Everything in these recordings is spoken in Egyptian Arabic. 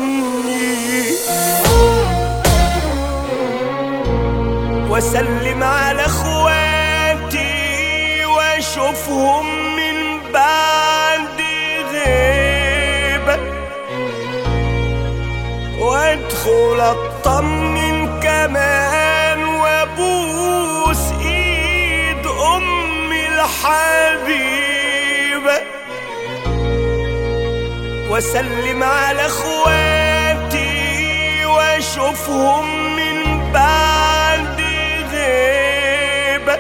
وحشني واسلم على اخواتي واشوفهم من بعد غيبه وادخل اطمن كمان وابوس ايد امي الحبيبه واسلم على اخواتي واشوفهم من بعد غيبه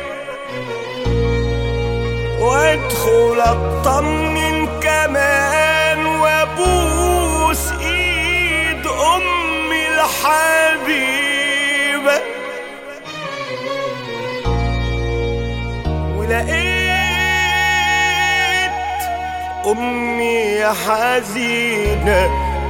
وادخل اطمن كمان وابوس ايد امي الحبيبه ولقيت امي حزينه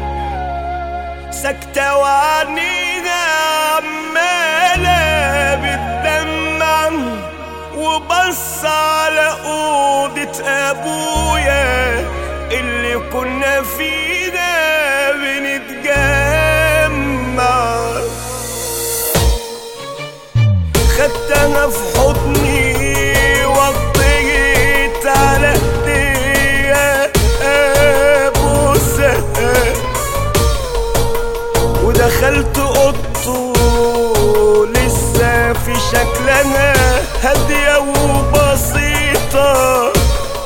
ساكته وعنينا عماله بتدمع وبص على اوضه ابويا اللي كنا فينا بنتجمع خدتها في حضني وطيت على ايديا ابوسها ودخلت اوضته لسه في شكلها هادية وبسيطة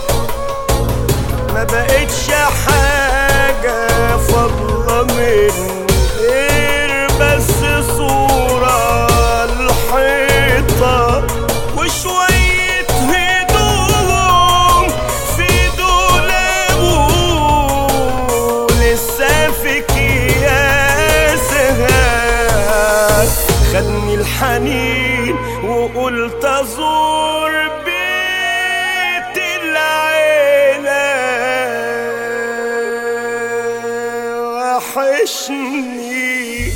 ما بقتش حاجة فاضلة من غير بس صورة الحيطة وشوية هدوم في دولابه لسه في اكياسها خدني الحنين وقلت ازور بيت العيلة وحشني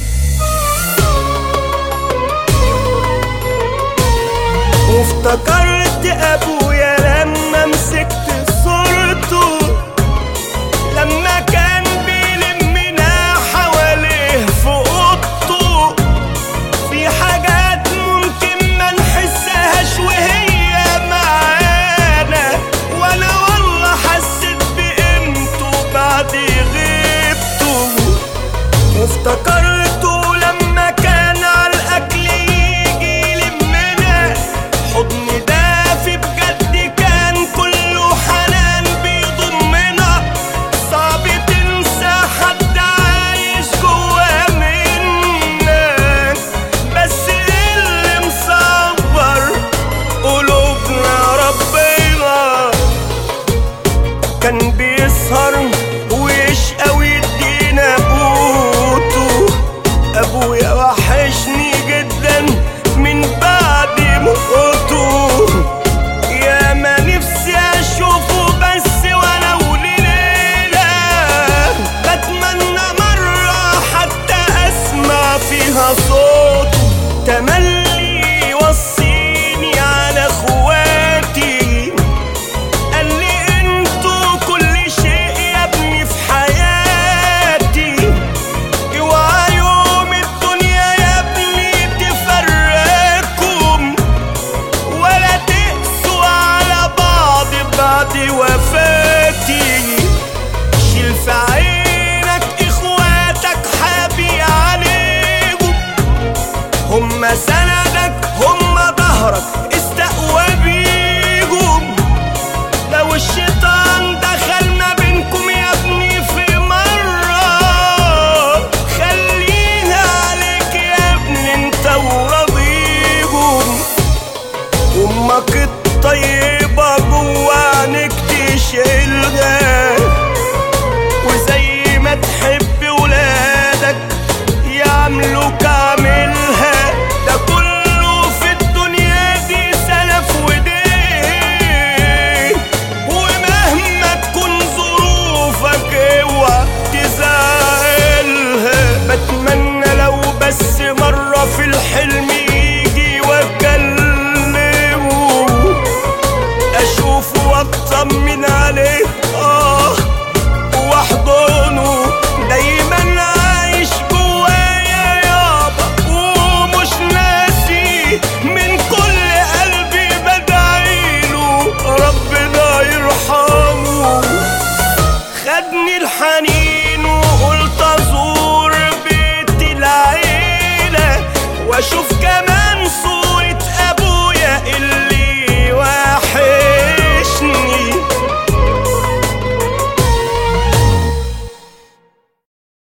وافتكرت ابويا لما مسكت صورته لما كان بيلمنا حواليه في اوضته في حاجات ممكن ما نحسهاش وهي معانا وانا والله حسيت بقيمته بعد غيبته وافتكرته لما كان على الاكل يجي يلمنا حضن دافي بجد كان كله حنان بيضمنا صعب تنسى حد عايش جوا منك بس اللي مصبر قلوبنا ربنا كان بيسهر ويشقى ويدينا قوته ابويا وحشني جدا من بعد موته يا ما نفسي اشوفه بس ولو ليلة بتمنى مرة حتى اسمع فيها صوته تملي يوصيني على اخواتي قال لي انتوا كل شيء يا ابني في حياتي اوعى يوم الدنيا يا ابني تفرقكم ولا تقسوا على بعض بعد وفاتي شيل في عينك اخواتك حابي عليهم هم سندك هم ظهرك استقوى بيهم لو الشيطان دخل ما بينكم يا ابني في مرة خليها عليك يا ابني انت وراضيهم امك الطيبة جوا عينك تشيلها وزي ما تحب ولادك يعملوك اعملها ده كله في الدنيا دي سلف ودين ومهما منصور